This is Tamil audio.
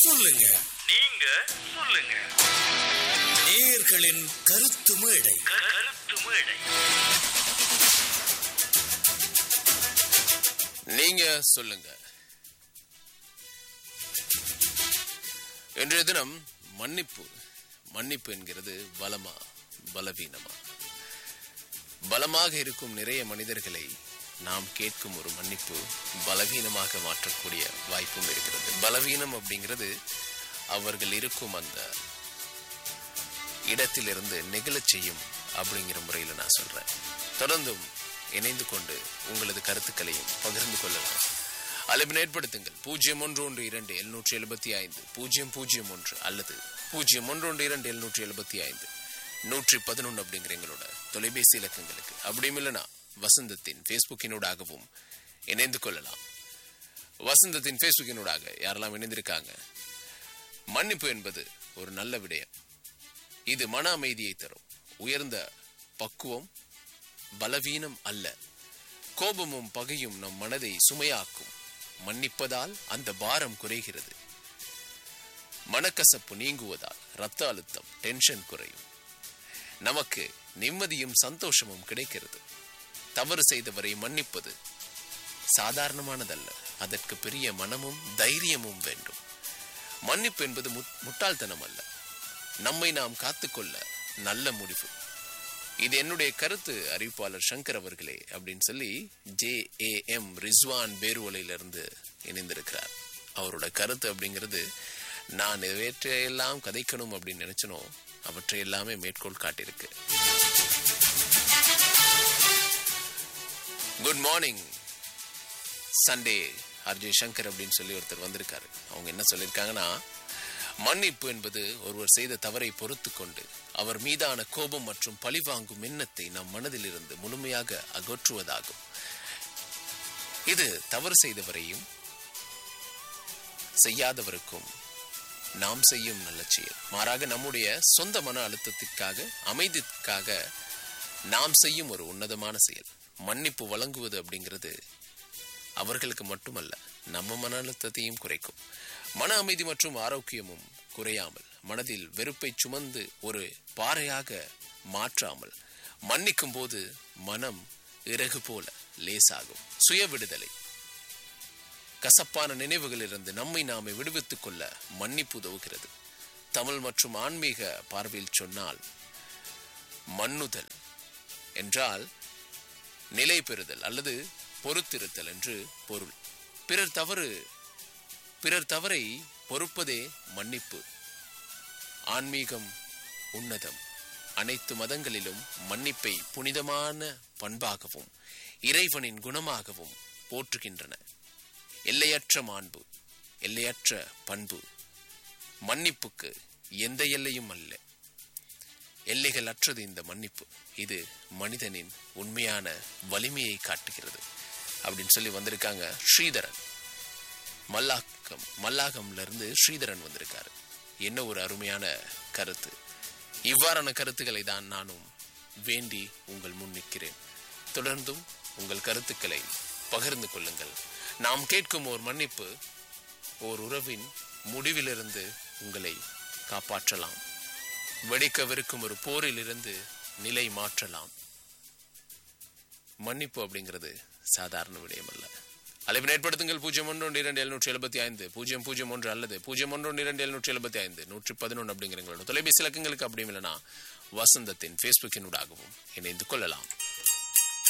சொல்லுங்க நீங்க சொல்லுங்க நேயர்களின் கருத்து மேடை கருத்து மேடை நீங்க சொல்லுங்க இன்றைய தினம் மன்னிப்பு மன்னிப்பு என்கிறது பலமா பலவீனமா பலமாக இருக்கும் நிறைய மனிதர்களை நாம் கேட்கும் ஒரு மன்னிப்பு பலவீனமாக மாற்றக்கூடிய வாய்ப்பும் இருக்கிறது பலவீனம் அப்படிங்கிறது அவர்கள் இருக்கும் அந்த இடத்திலிருந்து நெகிழச் செய்யும் அப்படிங்கிற முறையில் நான் சொல்றேன் தொடர்ந்தும் இணைந்து கொண்டு உங்களது கருத்துக்களையும் பகிர்ந்து கொள்ளலாம் அழைப்பினை ஏற்படுத்துங்கள் பூஜ்ஜியம் ஒன்று ஒன்று இரண்டு எழுநூற்றி எழுபத்தி ஐந்து பூஜ்ஜியம் பூஜ்ஜியம் ஒன்று அல்லது பூஜ்ஜியம் ஒன்று ஒன்று இரண்டு எழுநூற்றி எழுபத்தி ஐந்து நூற்றி பதினொன்று அப்படிங்கிற எங்களோட தொலைபேசி இலக்கங்களுக்கு அப்படியும் இல்லைனா வசந்தத்தின் ஃபேஸ்புக்கினூடாகவும் இணைந்து கொள்ளலாம் வசந்தத்தின் ஃபேஸ்புக்கினூடாக யாரெல்லாம் இணைந்திருக்காங்க மன்னிப்பு என்பது ஒரு நல்ல விடயம் இது மன அமைதியை தரும் உயர்ந்த பக்குவம் பலவீனம் அல்ல கோபமும் பகையும் நம் மனதை சுமையாக்கும் மன்னிப்பதால் அந்த பாரம் குறைகிறது மனக்கசப்பு நீங்குவதால் இரத்த அழுத்தம் டென்ஷன் குறையும் நமக்கு நிம்மதியும் சந்தோஷமும் கிடைக்கிறது தவறு செய்தவரை மன்னிப்பது சாதாரணமானதல்ல அதற்கு பெரிய மனமும் தைரியமும் வேண்டும் மன்னிப்பு என்பது முட்- முட்டாள்தனம் அல்ல நம்மை நாம் காத்துக்கொள்ள நல்ல முடிவு இது என்னுடைய கருத்து அறிவிப்பாளர் சங்கர் அவர்களே அப்படின்னு சொல்லி ஜே ஏ எம் ரிஸ்வான் பேருவலையிலிருந்து இணைந்திருக்கிறார் அவரோட கருத்து அப்படிங்கிறது நான் இவற்றையெல்லாம் கதைக்கணும் அப்படின்னு நினைச்சனோ அவற்றை எல்லாமே மேற்கோள் காட்டியிருக்கு good morning Sunday Arjay Shankar அப்படின்னு சொல்லி ஒருத்தர் வந்திருக்காரு அவங்க என்ன சொல்லியிருக்காங்கன்னா மன்னிப்பு என்பது ஒருவர் செய்த தவறை பொறுத்து கொண்டு அவர் மீதான கோபம் மற்றும் பழிவாங்கும் எண்ணத்தை நம் மனதில் இருந்து முழுமையாக அகற்றுவதாகும் இது தவறு செய்தவரையும் செய்யாதவருக்கும் நாம் செய்யும் நல்ல செயல் மாறாக நம்முடைய சொந்த மன அழுத்தத்திற்காக அமைதிக்காக நாம் செய்யும் ஒரு உன்னதமான செயல் மன்னிப்பு வழங்குவது அப்படிங்கிறது அவர்களுக்கு மட்டுமல்ல நம்ம மன அழுத்தத்தையும் குறைக்கும் மன அமைதி மற்றும் ஆரோக்கியமும் குறையாமல் மனதில் வெறுப்பை சுமந்து ஒரு பாறையாக மாற்றாமல் மன்னிக்கும் போது மனம் இறகு போல லேசாகும் சுய விடுதலை கசப்பான நினைவுகளிலிருந்து நம்மை நாமே விடுவித்துக் கொள்ள மன்னிப்பு உதவுகிறது தமிழ் மற்றும் ஆன்மீக பார்வையில் சொன்னால் மன்னுதல் என்றால் நிலை பெறுதல் அல்லது பொறுத்திருத்தல் என்று பொருள் பிறர் தவறு பிறர் தவறை பொறுப்பதே மன்னிப்பு ஆன்மீகம் உன்னதம் அனைத்து மதங்களிலும் மன்னிப்பை புனிதமான பண்பாகவும் இறைவனின் குணமாகவும் போற்றுகின்றன எல்லையற்ற மாண்பு எல்லையற்ற பண்பு மன்னிப்புக்கு எந்த எல்லையும் அல்ல எல்லைகள் அற்றது இந்த மன்னிப்பு இது மனிதனின் உண்மையான வலிமையை காட்டுகிறது அப்படின்னு சொல்லி வந்திருக்காங்க ஸ்ரீதரன் மல்லாக்கம் மல்லாகம்ல இருந்து ஸ்ரீதரன் வந்திருக்காரு என்ன ஒரு அருமையான கருத்து இவ்வாறான கருத்துக்களை தான் நானும் வேண்டி உங்கள் முன் நிற்கிறேன் தொடர்ந்தும் உங்கள் கருத்துக்களை பகிர்ந்து கொள்ளுங்கள் நாம் கேட்கும் ஓர் மன்னிப்பு ஓர் உறவின் முடிவிலிருந்து உங்களை காப்பாற்றலாம் வெடிக்கவிருக்கும் ஒரு போரிலிருந்து நிலை மாற்றலாம் மன்னிப்பு அப்படிங்கிறது சாதாரண விடயம் அல்ல அழைப்பினை ஏற்படுத்துங்கள் பூஜ்ஜியம் ஒன்று ஒன்று இரண்டு எழுநூற்றி எழுபத்தி ஐந்து பூஜ்ஜியம் பூஜ்ஜியம் ஒன்று அல்லது பூஜ்ஜியம் ஒன்று ஒன்று இரண்டு எழுநூற்றி எழுபத்தி ஐந்து நூற்றி பதினொன்று அப்படிங்கிற எங்களோட தொலைபேசி இலக்கங்களுக்கு அப்படியும் இல்லைனா வசந்தத்தின் ஃபேஸ்புக்கினூடாகவும் இணைந்து கொள்ளலாம்